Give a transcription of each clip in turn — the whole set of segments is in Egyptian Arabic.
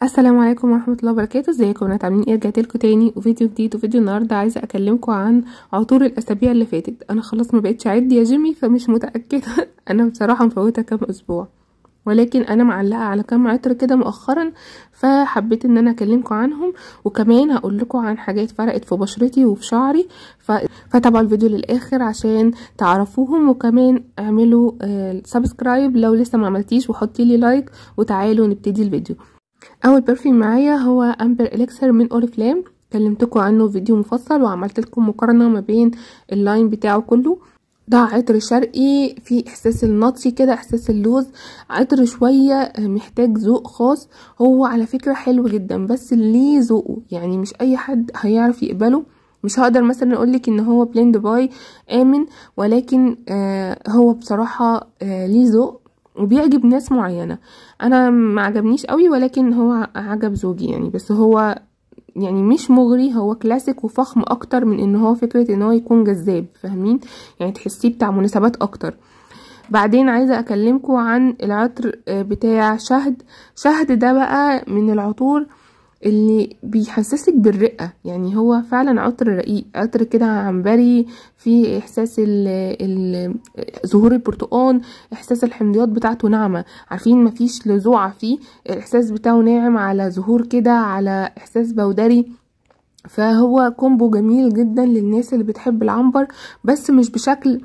السلام عليكم ورحمه الله وبركاته ازيكم بنات عاملين ايه رجعت لكم تاني وفيديو جديد وفيديو النهارده عايزه اكلمكم عن عطور الاسابيع اللي فاتت انا خلاص ما بقتش اعد يا جيمي فمش متاكده انا بصراحه مفوته كام اسبوع ولكن انا معلقه على كام عطر كده مؤخرا فحبيت ان انا اكلمكم عنهم وكمان هقول لكم عن حاجات فرقت في بشرتي وفي شعري ف... فتابعوا الفيديو للاخر عشان تعرفوهم وكمان اعملوا آه سبسكرايب لو لسه ما عملتيش وحطي لي لايك وتعالوا نبتدي الفيديو اول برفيوم معايا هو امبر اليكسر من اوريفلام كلمتكم عنه في فيديو مفصل وعملت لكم مقارنه ما بين اللاين بتاعه كله ده عطر شرقي فيه احساس النطشي كده احساس اللوز عطر شويه محتاج ذوق خاص هو على فكره حلو جدا بس ليه ذوقه يعني مش اي حد هيعرف يقبله مش هقدر مثلا اقولك ان هو بليند باي امن ولكن آه هو بصراحه آه ليه ذوق وبيعجب ناس معينه انا ما عجبنيش قوي ولكن هو عجب زوجي يعني بس هو يعني مش مغري هو كلاسيك وفخم اكتر من ان هو فكره ان هو يكون جذاب فاهمين يعني تحسيه بتاع مناسبات اكتر بعدين عايزه اكلمكم عن العطر بتاع شهد شهد ده بقى من العطور اللي بيحسسك بالرقه يعني هو فعلا عطر رقيق عطر كده عنبري فيه احساس ال ال ظهور البرتقال احساس الحمضيات بتاعته ناعمه عارفين مفيش لزوعه فيه الاحساس بتاعه ناعم على ظهور كده على احساس بودري فهو كومبو جميل جدا للناس اللي بتحب العنبر بس مش بشكل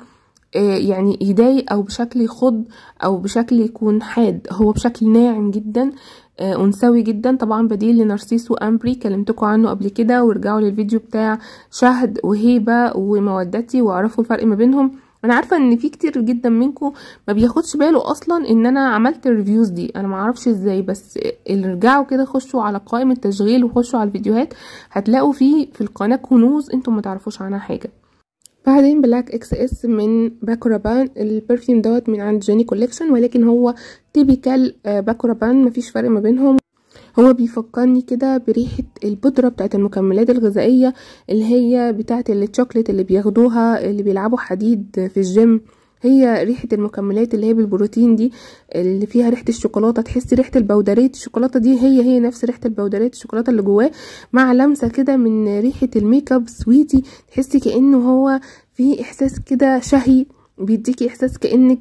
يعني يضايق او بشكل يخض او بشكل يكون حاد هو بشكل ناعم جدا انثوي جدا طبعا بديل لنارسيس وامبري كلمتكم عنه قبل كده وارجعوا للفيديو بتاع شهد وهيبه ومودتي واعرفوا الفرق ما بينهم انا عارفه ان في كتير جدا منكم ما بياخدش باله اصلا ان انا عملت الريفيوز دي انا ما اعرفش ازاي بس ارجعوا كده خشوا على قائمه التشغيل وخشوا على الفيديوهات هتلاقوا فيه في القناه كنوز انتم ما تعرفوش عنها حاجه بعدين بلاك اكس اس من باكو رابان البرفيوم دوت من عند جيني كوليكشن ولكن هو تيبيكال باكو رابان مفيش فرق ما بينهم هو بيفكرني كده بريحة البودرة بتاعت المكملات الغذائية اللي هي بتاعت الشوكليت اللي بياخدوها اللي بيلعبوا حديد في الجيم هي ريحة المكملات اللي هي بالبروتين دي اللي فيها ريحة الشوكولاتة تحسي ريحة البودريت الشوكولاتة دي هي هي نفس ريحة البودريت الشوكولاتة اللي جواه مع لمسة كده من ريحة الميك اب سويتي تحسي كأنه هو في احساس كده شهي بيديكي احساس كانك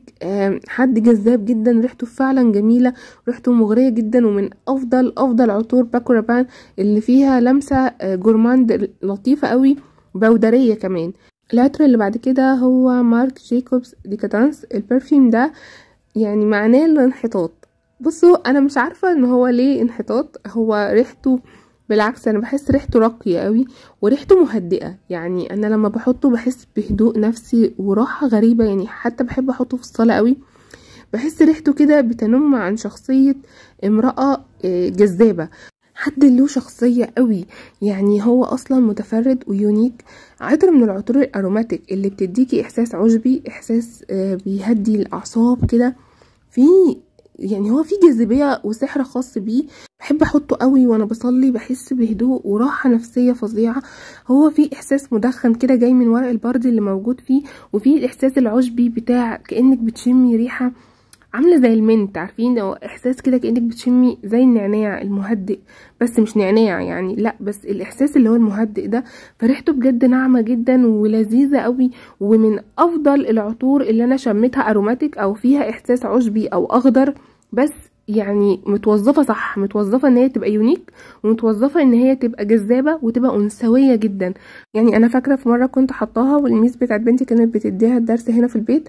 حد جذاب جدا ريحته فعلا جميله ريحته مغريه جدا ومن افضل افضل عطور باكو رابان اللي فيها لمسه جورماند لطيفه قوي بودريه كمان العطر اللي بعد كده هو مارك جيكوبس ديكادانس البرفيوم ده يعني معناه الانحطاط بصوا انا مش عارفه ان هو ليه انحطاط هو ريحته بالعكس انا بحس ريحته راقيه قوي وريحته مهدئه يعني انا لما بحطه بحس بهدوء نفسي وراحه غريبه يعني حتى بحب احطه في الصاله قوي بحس ريحته كده بتنم عن شخصيه امراه جذابه حد له شخصية قوي يعني هو أصلا متفرد ويونيك عطر من العطور الأروماتيك اللي بتديكي إحساس عشبي إحساس بيهدي الأعصاب كده في يعني هو في جاذبيه وسحر خاص بيه بحب احطه قوي وانا بصلي بحس بهدوء وراحه نفسيه فظيعه هو في احساس مدخن كده جاي من ورق البرد اللي موجود فيه وفي الاحساس العشبي بتاع كانك بتشمي ريحه عامله زي المنت عارفين هو احساس كده كانك بتشمي زي النعناع المهدئ بس مش نعناع يعني لا بس الاحساس اللي هو المهدئ ده فريحته بجد ناعمه جدا ولذيذه قوي ومن افضل العطور اللي انا شميتها اروماتيك او فيها احساس عشبي او اخضر بس يعني متوظفه صح متوظفه ان هي تبقى يونيك ومتوظفه ان هي تبقى جذابه وتبقى انثويه جدا يعني انا فاكره في مره كنت حطاها والميس بتاعت بنتي كانت بتديها الدرس هنا في البيت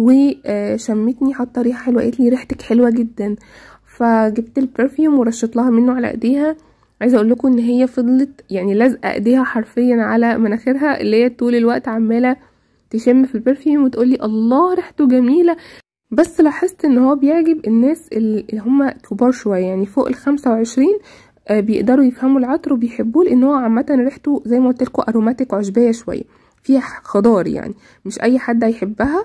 وشمتني حاطه ريحه حلوه قالت لي ريحتك حلوه جدا فجبت البرفيوم ورشيت لها منه على ايديها عايزه اقول لكم ان هي فضلت يعني لازقه ايديها حرفيا على مناخيرها اللي هي طول الوقت عماله تشم في البرفيوم وتقولي الله ريحته جميله بس لاحظت ان هو بيعجب الناس اللي هم كبار شويه يعني فوق الخمسة وعشرين بيقدروا يفهموا العطر وبيحبوه لان هو عامه ريحته زي ما قلت لكم اروماتيك عشبيه شويه فيها خضار يعني مش اي حد هيحبها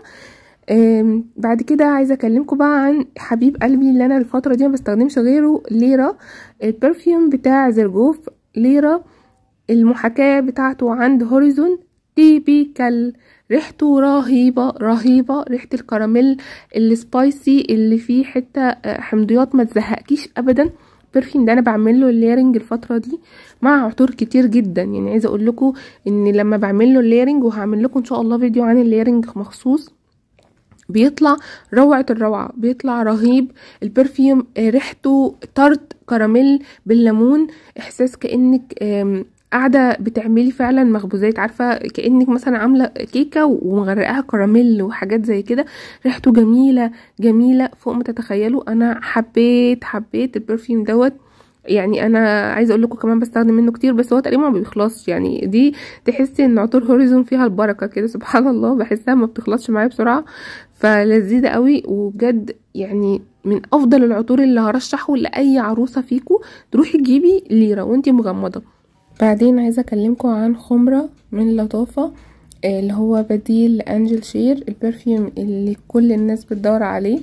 بعد كده عايزه اكلمكم بقى عن حبيب قلبي اللي انا الفتره دي ما بستخدمش غيره ليرا البرفيوم بتاع زرجوف ليرا المحاكاه بتاعته عند هوريزون تيبيكال ريحته رهيبة رهيبة ريحة الكراميل السبايسي اللي فيه حتة حمضيات ما تزهقكيش ابدا البرفيوم ده انا بعمل له الليرنج الفتره دي مع عطور كتير جدا يعني عايزه اقول لكم ان لما بعمل له الليرنج وهعمل لكم ان شاء الله فيديو عن الليرنج مخصوص بيطلع روعة الروعة بيطلع رهيب البرفيوم ريحته تارت كراميل بالليمون احساس كأنك قاعدة بتعملي فعلا مخبوزات عارفة كأنك مثلا عاملة كيكة ومغرقاها كراميل وحاجات زي كده ريحته جميلة جميلة فوق ما تتخيلوا انا حبيت حبيت البرفيوم دوت يعني انا عايزه اقول لكم كمان بستخدم منه كتير بس هو تقريبا ما بيخلصش يعني دي تحسي ان عطور هوريزون فيها البركه كده سبحان الله بحسها ما بتخلصش معايا بسرعه فلذيذه قوي وبجد يعني من افضل العطور اللي هرشحه لاي عروسه فيكم تروحي تجيبي ليره وانتي مغمضه بعدين عايزه اكلمكم عن خمره من لطافه اللي هو بديل لانجل شير البرفيوم اللي كل الناس بتدور عليه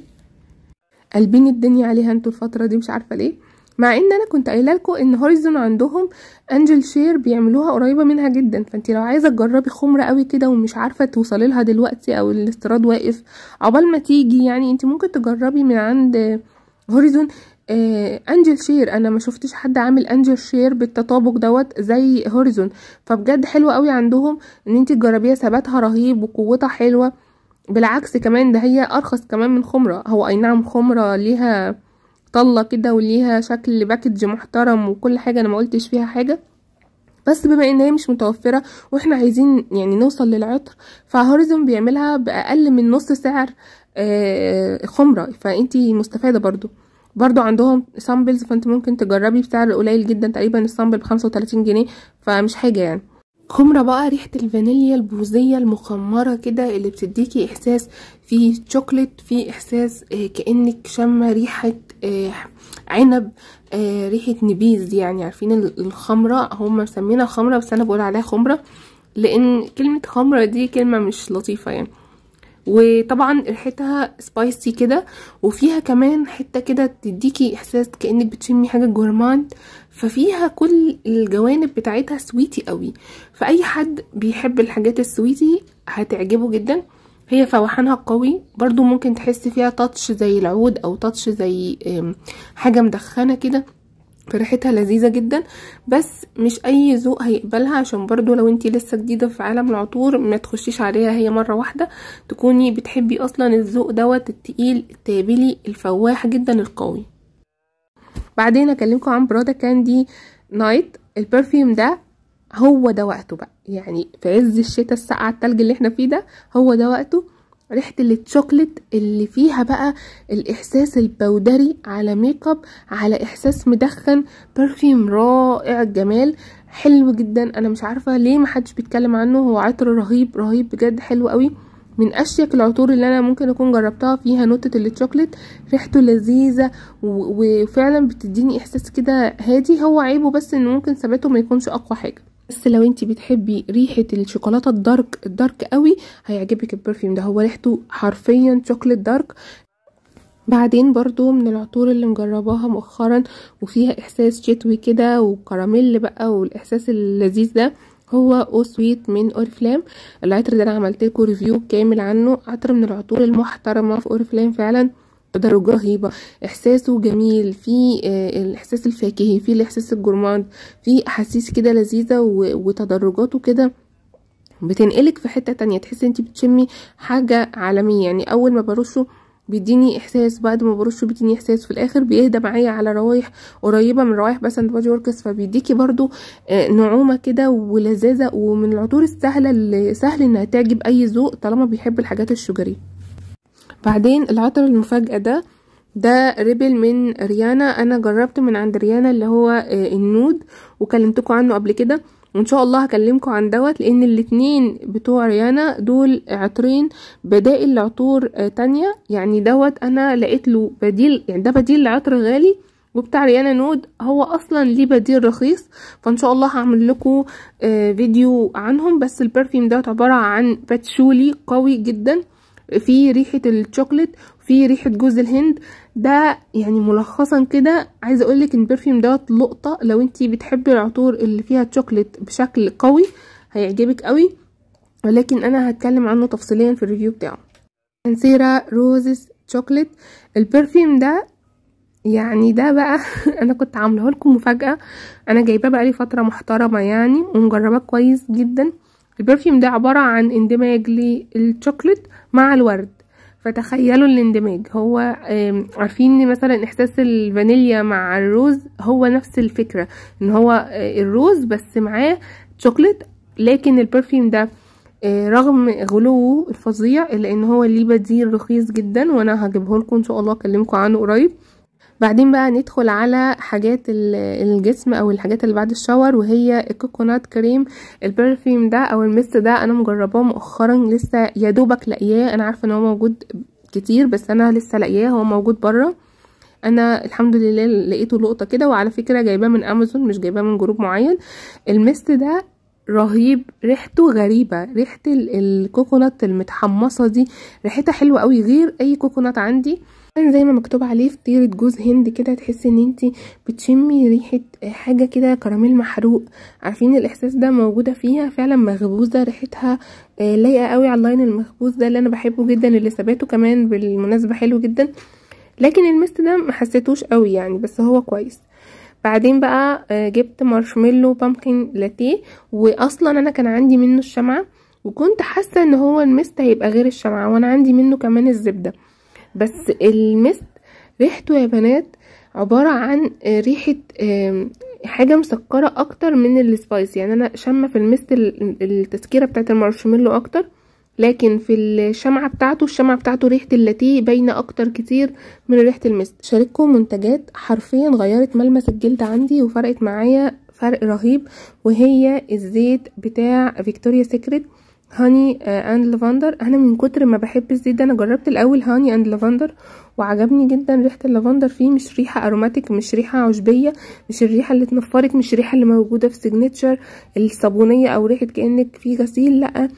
قلبين الدنيا عليها انتوا الفتره دي مش عارفه ليه مع ان انا كنت قايله لكم ان هوريزون عندهم انجل شير بيعملوها قريبه منها جدا فانت لو عايزه تجربي خمره قوي كده ومش عارفه توصلي لها دلوقتي او الاستيراد واقف عقبال ما تيجي يعني انت ممكن تجربي من عند هوريزون آه انجل شير انا ما شفتش حد عامل انجل شير بالتطابق دوت زي هوريزون فبجد حلو قوي عندهم ان انت تجربيها ثباتها رهيب وقوتها حلوه بالعكس كمان ده هي ارخص كمان من خمره هو اي نعم خمره ليها طلة كده وليها شكل باكج محترم وكل حاجة انا ما قلتش فيها حاجة بس بما ان هي مش متوفرة واحنا عايزين يعني نوصل للعطر فهوريزون بيعملها باقل من نص سعر آه خمرة فانتي مستفادة برضو برضو عندهم سامبلز فانت ممكن تجربي بسعر قليل جدا تقريبا السامبل بخمسة وتلاتين جنيه فمش حاجة يعني خمرة بقى ريحة الفانيليا البوزية المخمرة كده اللي بتديكي احساس في شوكليت في احساس اه كأنك شامة ريحة اه عنب اه ريحة نبيذ يعني عارفين الخمرة هم مسمينها خمرة بس انا بقول عليها خمرة لان كلمة خمرة دي كلمة مش لطيفة يعني وطبعا ريحتها سبايسي كده وفيها كمان حته كده تديكي احساس كانك بتشمي حاجه جورماند ففيها كل الجوانب بتاعتها سويتي قوي فاي حد بيحب الحاجات السويتي هتعجبه جدا هي فوحانها قوي برضو ممكن تحسي فيها تاتش زي العود او تاتش زي حاجه مدخنه كده فريحتها لذيذة جدا بس مش اي ذوق هيقبلها عشان برضو لو انتي لسه جديدة في عالم العطور ما تخشيش عليها هي مرة واحدة تكوني بتحبي اصلا الذوق دوت التقيل التابلي الفواح جدا القوي بعدين اكلمكم عن برادا كاندي نايت البرفيوم ده هو ده وقته بقى يعني في عز الشتاء الساقعة التلج اللي احنا فيه ده هو ده وقته ريحة الشوكليت اللي فيها بقى الإحساس البودري على ميك اب على إحساس مدخن برفيوم رائع الجمال حلو جدا أنا مش عارفة ليه محدش بيتكلم عنه هو عطر رهيب رهيب بجد حلو قوي من اشيك العطور اللي انا ممكن اكون جربتها فيها نوتة الشوكليت ريحته لذيذة وفعلا بتديني احساس كده هادي هو عيبه بس انه ممكن ثباته ما يكونش اقوى حاجة بس لو انتي بتحبي ريحة الشوكولاتة الدارك الدارك قوي هيعجبك البرفيوم ده هو ريحته حرفيا شوكليت دارك بعدين برضو من العطور اللي مجرباها مؤخرا وفيها احساس شتوي كده وكراميل بقى والاحساس اللذيذ ده هو او سويت من اوريفلام العطر ده انا عملت لكم ريفيو كامل عنه عطر من العطور المحترمه في اوريفلام فعلا بدرجة رهيبة احساسه جميل في الاحساس الفاكهي في الاحساس الجورماند في احاسيس كده لذيذة وتدرجاته كده بتنقلك في حتة تانية تحسي انتي بتشمي حاجة عالمية يعني اول ما برشه بيديني احساس بعد ما برشه بيديني احساس في الاخر بيهدى معايا على روايح قريبه من روايح بس اند بادي وركس فبيديكي برضو نعومه كده ولذاذه ومن العطور السهله اللي سهل انها تعجب اي ذوق طالما بيحب الحاجات الشجريه بعدين العطر المفاجاه ده ده ريبل من ريانا انا جربت من عند ريانا اللي هو النود وكلمتكم عنه قبل كده وان شاء الله هكلمكم عن دوت لان الاتنين بتوع ريانا دول عطرين بدائل لعطور تانية يعني دوت انا لقيت له بديل يعني ده بديل لعطر غالي وبتاع ريانا نود هو اصلا ليه بديل رخيص فان شاء الله هعمل لكم فيديو عنهم بس البرفيوم دوت عبارة عن باتشولي قوي جدا في ريحة الشوكليت في ريحة جوز الهند ده يعني ملخصا كده عايزه اقولك ان البرفيوم دوت لقطه لو انتي بتحبي العطور اللي فيها شوكليت بشكل قوي هيعجبك قوي ولكن انا هتكلم عنه تفصيليا في الريفيو بتاعه سيرا روزز شوكليت البرفيوم ده يعني ده بقى انا كنت عامله لكم مفاجاه انا جايباه بقالي فتره محترمه يعني ومجرباه كويس جدا البرفيوم ده عباره عن اندماج للشوكليت مع الورد فتخيلوا الاندماج هو عارفين مثلا احساس الفانيليا مع الروز هو نفس الفكره ان هو الروز بس معاه شوكليت لكن البرفيوم ده رغم غلوه الفظيع الا ان هو ليه بديل رخيص جدا وانا هجيبه لكم ان شاء الله اكلمكم عنه قريب بعدين بقى ندخل على حاجات الجسم او الحاجات اللي بعد الشاور وهي الكوكونات كريم البرفيوم ده او المست ده انا مجرباه مؤخرا لسه يا دوبك لاقياه انا عارفه ان هو موجود كتير بس انا لسه لاقياه هو موجود بره انا الحمد لله لقيته لقطه كده وعلى فكره جايباه من امازون مش جايباه من جروب معين المست ده رهيب ريحته غريبة ريحة الكوكونات المتحمصة دي ريحتها حلوة قوي غير اي كوكونات عندي زي ما مكتوب عليه فطيرة جوز هند كده تحسي ان انتي بتشمي ريحة حاجة كده كراميل محروق عارفين الاحساس ده موجودة فيها فعلا مخبوزة ريحتها لايقة قوي على اللاين المخبوز ده اللي انا بحبه جدا اللي ثباته كمان بالمناسبة حلو جدا لكن المست ده محسيتوش قوي يعني بس هو كويس بعدين بقى جبت مارشميلو بامكن لاتيه واصلا انا كان عندي منه الشمعة وكنت حاسة ان هو المست هيبقى غير الشمعة وانا عندي منه كمان الزبدة بس المست ريحته يا بنات عبارة عن ريحة حاجة مسكرة اكتر من السبايس يعني انا شامة في المست التسكيرة بتاعت المارشميلو اكتر لكن في الشمعة بتاعته الشمعة بتاعته ريحة اللاتيه باينة اكتر كتير من ريحة المست شارككم منتجات حرفيا غيرت ملمس الجلد عندي وفرقت معايا فرق رهيب وهي الزيت بتاع فيكتوريا سيكريت هاني اند لافندر انا من كتر ما بحب الزيت ده انا جربت الاول هاني اند لافندر وعجبني جدا ريحه اللافندر فيه مش ريحه اروماتيك مش ريحه عشبيه مش الريحه اللي تنفرك مش الريحه اللي موجوده في سيجنتشر الصابونيه او ريحه كانك في غسيل لا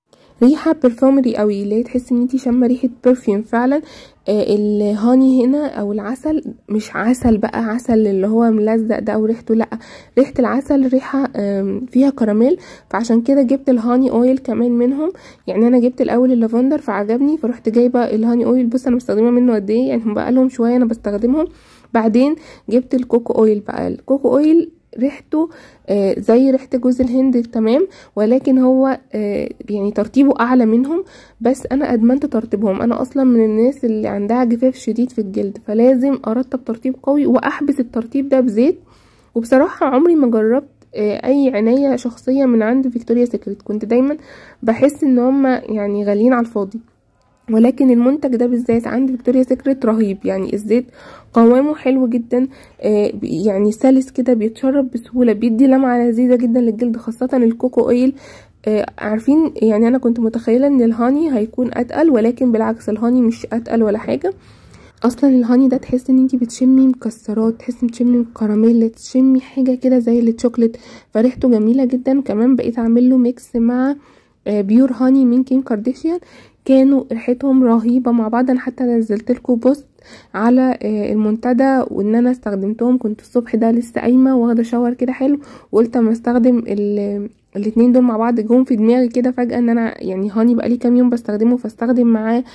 ريحه برفومري قوي اللي هي تحس ان انتي شامه ريحه برفيوم فعلا آه الهاني هنا او العسل مش عسل بقى عسل اللي هو ملزق ده او ريحته لا ريحه العسل ريحه فيها كراميل فعشان كده جبت الهاني اويل كمان منهم يعني انا جبت الاول اللافندر فعجبني فرحت جايبه الهاني اويل بص انا بستخدمها منه قد ايه يعني هم بقى لهم شويه انا بستخدمهم بعدين جبت الكوكو اويل بقى الكوكو اويل ريحته آه زي ريحة جوز الهند تمام ولكن هو آه يعني ترتيبه اعلى منهم بس انا ادمنت ترتيبهم انا اصلا من الناس اللي عندها جفاف شديد في الجلد فلازم ارتب ترتيب قوي واحبس الترتيب ده بزيت وبصراحة عمري ما جربت آه اي عناية شخصية من عند فيكتوريا سيكريت كنت دايما بحس ان هم يعني غاليين على الفاضي ولكن المنتج ده بالذات عند فيكتوريا سيكريت رهيب يعني الزيت قوامه حلو جدا آه يعني سلس كده بيتشرب بسهولة بيدي لمعة لذيذة جدا للجلد خاصة الكوكو اويل آه عارفين يعني انا كنت متخيلة ان الهاني هيكون اتقل ولكن بالعكس الهاني مش اتقل ولا حاجة اصلا الهاني ده تحس ان انتي بتشمي مكسرات تحسي بتشمي كراميل تشمي حاجة كده زي الشوكليت فريحته جميلة جدا كمان بقيت اعمل له ميكس مع آه بيور هاني من كيم كارديشيان كانوا ريحتهم رهيبه مع بعض انا حتى نزلت لكم بوست على المنتدى وان انا استخدمتهم كنت الصبح ده لسه قايمه واخده شاور كده حلو وقلت اما استخدم الاتنين دول مع بعض جم في دماغي كده فجاه ان انا يعني هاني بقالي كام يوم بستخدمه فاستخدم معاه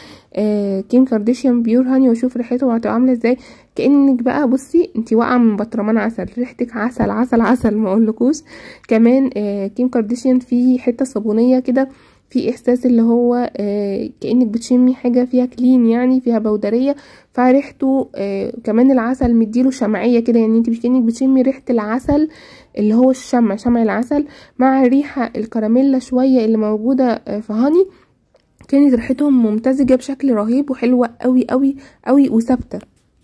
كيم كارديشيان بيور هاني واشوف ريحته هتبقى عامله ازاي كانك بقى بصي انتي واقعه من بطرمان عسل ريحتك عسل عسل عسل ما اقولكوش كمان كيم كارديشيان فيه حته صابونيه كده في احساس اللي هو آه كانك بتشمي حاجه فيها كلين يعني فيها بودريه فريحته آه كمان العسل مديله شمعيه كده يعني انت كانك بتشمي ريحه العسل اللي هو الشمع شمع العسل مع ريحه الكراميلا شويه اللي موجوده آه في هاني كانت ريحتهم ممتزجه بشكل رهيب وحلوه قوي قوي قوي وثابته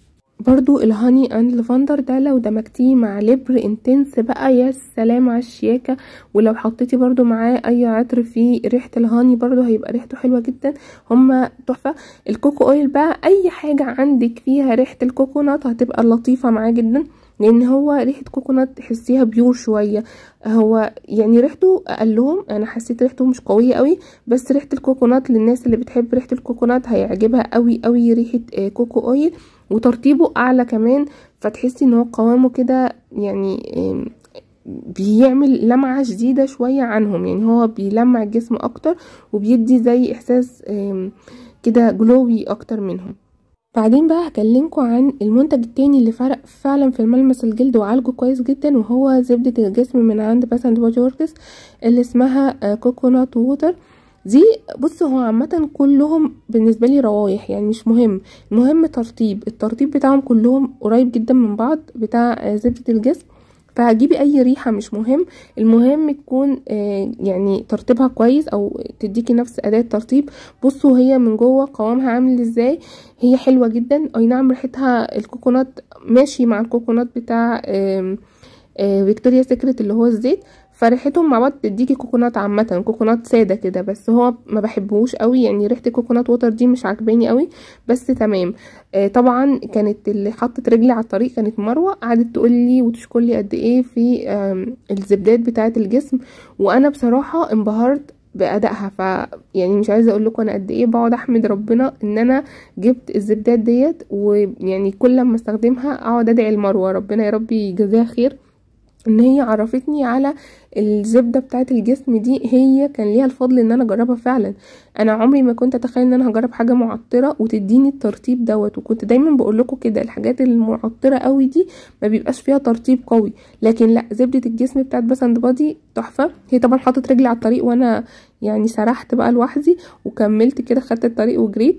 برضو الهاني اند لافندر ده لو دمجتيه مع لبر انتنس بقى يا سلام على الشياكه ولو حطيتي برضو معاه اي عطر فيه ريحه الهاني برضو هيبقى ريحته حلوه جدا هما تحفه الكوكو اويل بقى اي حاجه عندك فيها ريحه الكوكونات هتبقى لطيفه معاه جدا لان هو ريحه كوكونات تحسيها بيور شويه هو يعني ريحته اقلهم انا حسيت ريحته مش قويه قوي بس ريحه الكوكونات للناس اللي بتحب ريحه الكوكونات هيعجبها قوي قوي ريحه كوكو اويل وترطيبه اعلى كمان فتحسي ان هو قوامه كده يعني بيعمل لمعة جديدة شوية عنهم يعني هو بيلمع الجسم اكتر وبيدي زي احساس كده جلوي اكتر منهم بعدين بقى هكلمكم عن المنتج التاني اللي فرق فعلا في الملمس الجلد وعالجه كويس جدا وهو زبدة الجسم من عند باس اند بودي وركس اللي اسمها كوكونات ووتر دي بص هو عامة كلهم بالنسبة لي روايح يعني مش مهم المهم ترطيب الترطيب بتاعهم كلهم قريب جدا من بعض بتاع زبدة الجسم فهجيبي اي ريحه مش مهم المهم تكون آه يعني ترطيبها كويس او تديكي نفس اداه ترطيب بصوا هي من جوه قوامها عامل ازاي هي حلوه جدا اي نعم ريحتها الكوكونات ماشي مع الكوكونات بتاع آه آه فيكتوريا سيكريت اللي هو الزيت فريحتهم مع بعض تديكي كوكونات عامه كوكونات ساده كده بس هو ما بحبهوش قوي يعني ريحه الكوكونات ووتر دي مش عاجباني قوي بس تمام آه طبعا كانت اللي حطت رجلي على الطريق كانت مروه قعدت تقول لي وتشكر لي قد ايه في الزبدات بتاعه الجسم وانا بصراحه انبهرت بادائها ف يعني مش عايزه اقول لكم انا قد ايه بقعد احمد ربنا ان انا جبت الزبدات ديت ويعني كل لما استخدمها اقعد ادعي لمروه ربنا يا رب يجزاها خير ان هي عرفتني على الزبده بتاعه الجسم دي هي كان ليها الفضل ان انا اجربها فعلا انا عمري ما كنت اتخيل ان انا هجرب حاجه معطره وتديني الترطيب دوت وكنت دايما بقول لكم كده الحاجات المعطره قوي دي ما بيبقاش فيها ترطيب قوي لكن لا زبده الجسم بتاعه بس اند بادي تحفه هي طبعا حطت رجلي على الطريق وانا يعني سرحت بقى لوحدي وكملت كده خدت الطريق وجريت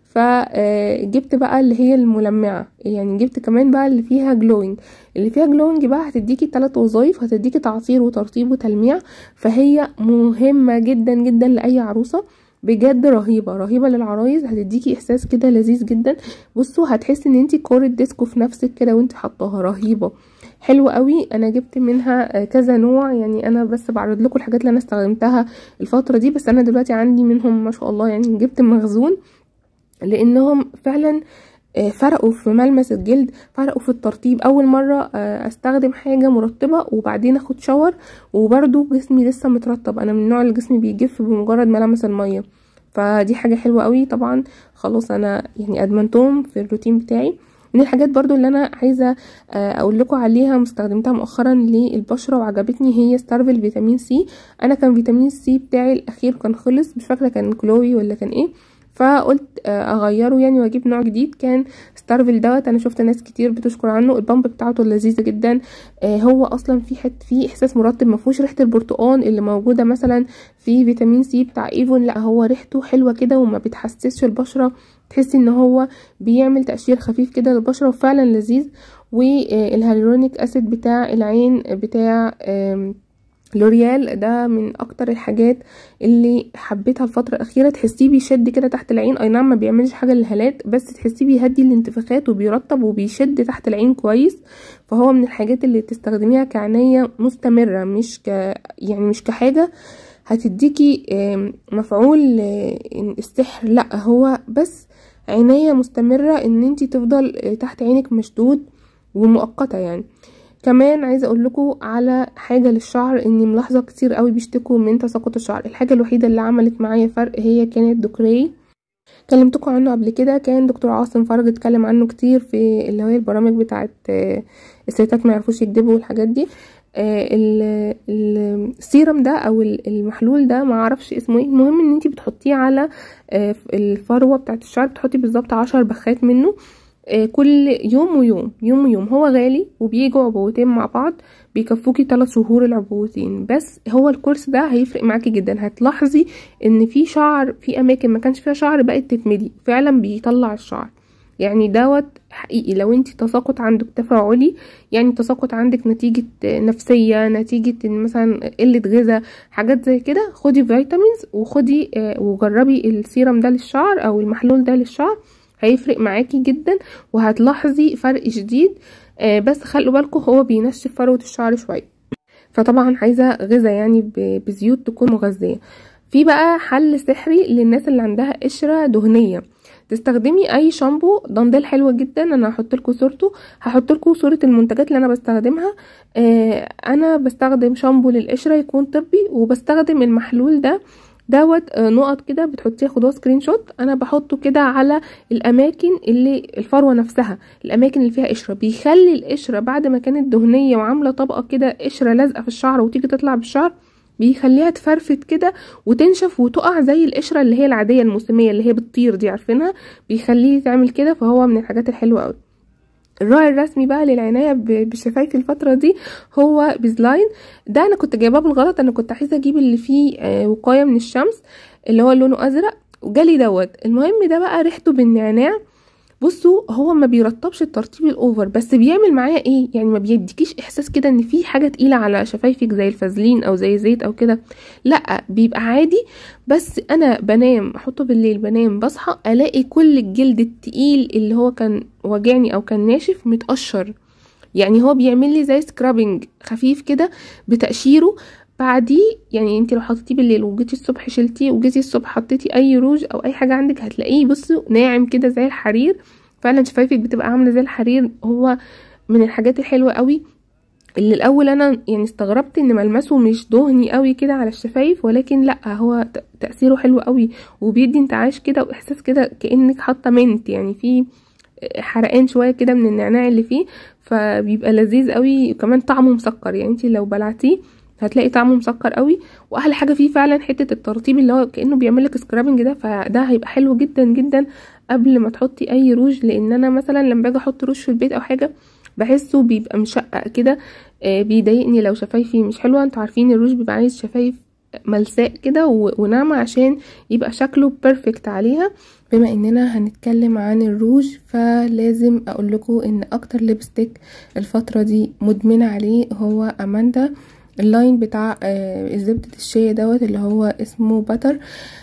فجبت بقى اللي هي الملمعة يعني جبت كمان بقى اللي فيها جلوينج اللي فيها جلوينج بقى هتديكي تلات وظايف هتديكي تعطير وترطيب وتلميع فهي مهمة جدا جدا لأي عروسة بجد رهيبة رهيبة للعرايس هتديكي احساس كده لذيذ جدا بصوا هتحسي ان انتي كورة ديسكو في نفسك كده وانتي حطاها رهيبة حلوة قوي انا جبت منها كذا نوع يعني انا بس بعرض لكم الحاجات اللي انا استخدمتها الفترة دي بس انا دلوقتي عندي منهم ما شاء الله يعني جبت مخزون لانهم فعلا فرقوا في ملمس الجلد فرقوا في الترطيب اول مره استخدم حاجه مرطبه وبعدين اخد شاور وبرده جسمي لسه مترطب انا من النوع اللي جسمي بيجف بمجرد ما لمس الميه فدي حاجه حلوه قوي طبعا خلاص انا يعني ادمنتهم في الروتين بتاعي من الحاجات برضو اللي انا عايزه اقول لكم عليها مستخدمتها مؤخرا للبشره وعجبتني هي ستارفل فيتامين سي انا كان فيتامين سي بتاعي الاخير كان خلص مش فاكره كان كلوي ولا كان ايه فقلت اغيره يعني واجيب نوع جديد كان ستارفل دوت انا شفت ناس كتير بتشكر عنه البامب بتاعته لذيذه جدا هو اصلا في حت فيه احساس مرطب ما فيهوش ريحه البرتقال اللي موجوده مثلا في فيتامين سي بتاع ايفون لا هو ريحته حلوه كده وما بتحسسش البشره تحسي ان هو بيعمل تقشير خفيف كده للبشره وفعلا لذيذ والهالورونيك اسيد بتاع العين بتاع لوريال ده من اكتر الحاجات اللي حبيتها الفتره الاخيره تحسيه بيشد كده تحت العين اي نعم ما بيعملش حاجه للهالات بس تحسيه بيهدي الانتفاخات وبيرطب وبيشد تحت العين كويس فهو من الحاجات اللي تستخدميها كعنايه مستمره مش ك يعني مش كحاجه هتديكي مفعول السحر لا هو بس عنايه مستمره ان انتي تفضل تحت عينك مشدود ومؤقته يعني كمان عايزه اقول لكم على حاجه للشعر اني ملاحظه كتير قوي بيشتكوا من تساقط الشعر الحاجه الوحيده اللي عملت معايا فرق هي كانت دوكري كلمتكم عنه قبل كده كان دكتور عاصم فرج اتكلم عنه كتير في اللي هي البرامج بتاعه الستات ما يعرفوش يكذبوا والحاجات دي السيرم ده او المحلول ده ما اعرفش اسمه ايه المهم ان انتي بتحطيه على الفروه بتاعه الشعر بتحطي بالظبط عشر بخات منه كل يوم ويوم يوم ويوم هو غالي وبيجوا عبوتين مع بعض بيكفوكي 3 شهور العبوتين بس هو الكورس ده هيفرق معاكي جدا هتلاحظي ان في شعر في اماكن ما كانش فيها شعر بقت تتمدي فعلا بيطلع الشعر يعني دوت حقيقي لو انت تساقط عندك تفاعلي يعني تساقط عندك نتيجة نفسية نتيجة ان مثلا قلة غذاء حاجات زي كده خدي فيتامينز وخدي وجربي السيرم ده للشعر او المحلول ده للشعر هيفرق معاكي جدا وهتلاحظي فرق شديد آه بس خلوا بالكم هو بينشف فروة الشعر شوية فطبعا عايزة غذاء يعني بزيوت تكون مغذية في بقى حل سحري للناس اللي عندها قشرة دهنية تستخدمي اي شامبو دندل حلوه جدا انا هحط لكم صورته هحط لكم صوره المنتجات اللي انا بستخدمها آه انا بستخدم شامبو للقشره يكون طبي وبستخدم المحلول ده دوت نقط كده بتحطيها خدوها سكرين شوت انا بحطه كده على الاماكن اللي الفروه نفسها الاماكن اللي فيها قشره بيخلي القشره بعد ما كانت دهنيه وعامله طبقه كده قشره لازقه في الشعر وتيجي تطلع بالشعر بيخليها تفرفت كده وتنشف وتقع زي القشره اللي هي العاديه الموسميه اللي هي بتطير دي عارفينها بيخليه تعمل كده فهو من الحاجات الحلوه قوي الراعي الرسمي بقى للعنايه بالشفايف الفتره دي هو بيزلاين ده انا كنت جايباه بالغلط انا كنت عايزه اجيب اللي فيه آه وقايه من الشمس اللي هو لونه ازرق وجالي دوت المهم ده بقى ريحته بالنعناع بصوا هو ما بيرطبش الترطيب الاوفر بس بيعمل معايا ايه يعني ما بيديكيش احساس كده ان في حاجه تقيله على شفايفك زي الفازلين او زي زيت او كده لا بيبقى عادي بس انا بنام احطه بالليل بنام بصحى الاقي كل الجلد التقيل اللي هو كان واجعني او كان ناشف متقشر يعني هو بيعمل لي زي سكرابنج خفيف كده بتقشيره بعديه يعني انت لو حطيتيه بالليل وجيتي الصبح شلتيه وجيتي الصبح حطيتي اي روج او اي حاجه عندك هتلاقيه بصوا ناعم كده زي الحرير فعلا شفايفك بتبقى عامله زي الحرير هو من الحاجات الحلوه قوي اللي الاول انا يعني استغربت ان ملمسه مش دهني قوي كده على الشفايف ولكن لا هو تاثيره حلو قوي وبيدي انتعاش كده واحساس كده كانك حاطه منت يعني في حرقان شويه كده من النعناع اللي فيه فبيبقى لذيذ قوي وكمان طعمه مسكر يعني انت لو بلعتيه هتلاقي طعمه مسكر قوي واحلى حاجه فيه فعلا حته الترطيب اللي هو كانه بيعمل لك سكرابنج ده فده هيبقى حلو جدا جدا قبل ما تحطي اي روج لان انا مثلا لما باجي احط روج في البيت او حاجه بحسه بيبقى مشقق كده آه بيضايقني لو شفايفي مش حلوه انتوا عارفين الروج بيبقى عايز شفايف ملساء كده وناعمه عشان يبقى شكله بيرفكت عليها بما اننا هنتكلم عن الروج فلازم اقول لكم ان اكتر ليبستيك الفتره دي مدمنه عليه هو اماندا اللاين بتاع آه زبدة الشيا دوت اللي هو اسمه باتر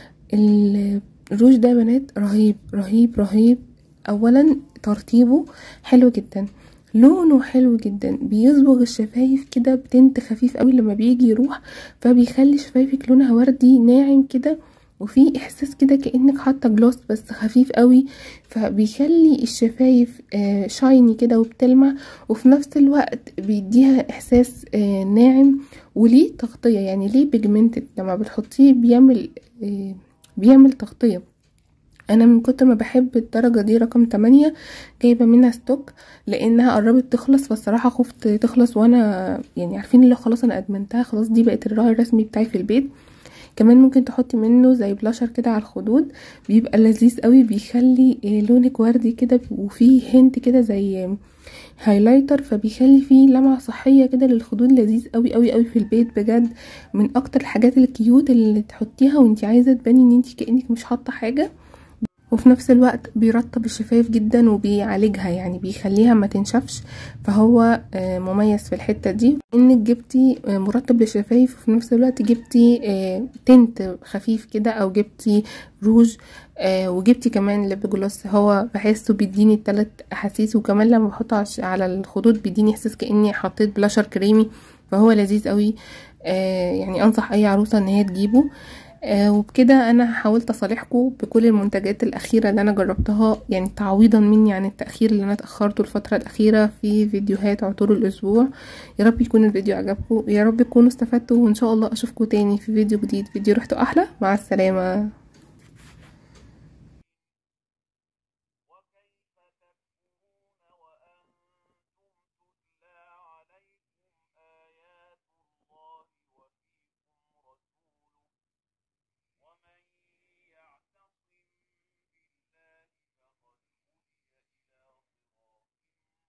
الروج ده بنات رهيب رهيب رهيب اولا ترطيبه حلو جدا لونه حلو جدا بيصبغ الشفايف كده بتنت خفيف قوي لما بيجي يروح فبيخلي شفايفك لونها وردي ناعم كده وفي احساس كده كانك حاطه جلوس بس خفيف قوي فبيخلي الشفايف آه شايني كده وبتلمع وفي نفس الوقت بيديها احساس آه ناعم وليه تغطيه يعني ليه بيجمنتد لما بتحطيه بيعمل آه بيعمل تغطيه انا من كتر ما بحب الدرجه دي رقم 8 جايبه منها ستوك لانها قربت تخلص فالصراحه خفت تخلص وانا يعني عارفين اللي خلاص انا ادمنتها خلاص دي بقت الراعي الرسمي بتاعي في البيت كمان ممكن تحطي منه زي بلاشر كده على الخدود بيبقى لذيذ قوي بيخلي لونك وردي كده وفيه هنت كده زي هايلايتر فبيخلي فيه لمعة صحية كده للخدود لذيذ قوي قوي قوي في البيت بجد من اكتر الحاجات الكيوت اللي تحطيها وانتي عايزة تباني ان انتي كأنك مش حاطة حاجة وفي نفس الوقت بيرطب الشفايف جدا وبيعالجها يعني بيخليها ما تنشفش فهو مميز في الحته دي انك جبتي مرطب للشفايف وفي نفس الوقت جبتي تنت خفيف كده او جبتي روج وجبتي كمان لب جلوس هو بحسه بيديني التلات احاسيس وكمان لما بحطه على الخدود بيديني احساس كاني حطيت بلاشر كريمي فهو لذيذ قوي يعني انصح اي عروسه ان هي تجيبه آه وبكده انا حاولت اصالحكم بكل المنتجات الاخيره اللي انا جربتها يعني تعويضا مني عن التاخير اللي انا اتاخرته الفتره الاخيره في فيديوهات عطور الاسبوع يا رب يكون الفيديو عجبكم يا رب تكونوا استفدتوا وان شاء الله اشوفكم تاني في فيديو جديد فيديو ريحته احلى مع السلامه